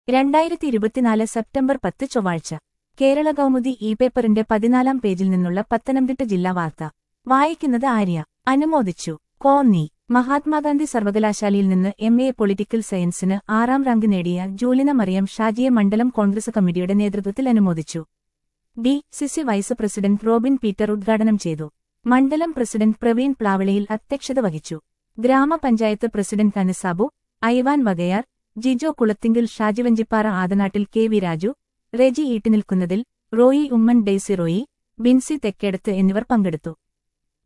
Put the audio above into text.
രണ്ടായിരത്തി ഇരുപത്തിനാല് സെപ്റ്റംബർ പത്ത് ചൊവ്വാഴ്ച കേരള കൗമുദി ഇ പേപ്പറിന്റെ പതിനാലാം പേജിൽ നിന്നുള്ള പത്തനംതിട്ട ജില്ലാ വാർത്ത വായിക്കുന്നത് ആര്യ അനുമോദിച്ചു കോന്നി മഹാത്മാഗാന്ധി സർവകലാശാലയിൽ നിന്ന് എം എ പൊളിറ്റിക്കൽ സയൻസിന് ആറാം റാങ്ക് നേടിയ ജൂലിന മറിയം ഷാജിയെ മണ്ഡലം കോൺഗ്രസ് കമ്മിറ്റിയുടെ നേതൃത്വത്തിൽ അനുമോദിച്ചു D CC vice president Robin Peter ഉദ്ഘാടനം ചെയ്തു മണ്ഡലം പ്രസിഡന്റ് പ്രവീൺ പ്ലാവിളയിൽ അധ്യക്ഷത വഹിച്ചു ഗ്രാമപഞ്ചായത്ത് പ്രസിഡന്റ് അനസാബു ഐവാൻ വകയാർ ജിജോ കുളത്തിങ്കിൽ ഷാജിവഞ്ചിപ്പാറ ആദനാട്ടിൽ കെ വി രാജു റെജി ഈട്ടിനിൽക്കുന്നതിൽ റോയി ഉമ്മൻ ഡെയ്സി റോയി ബിൻസി തെക്കേടത്ത് എന്നിവർ പങ്കെടുത്തു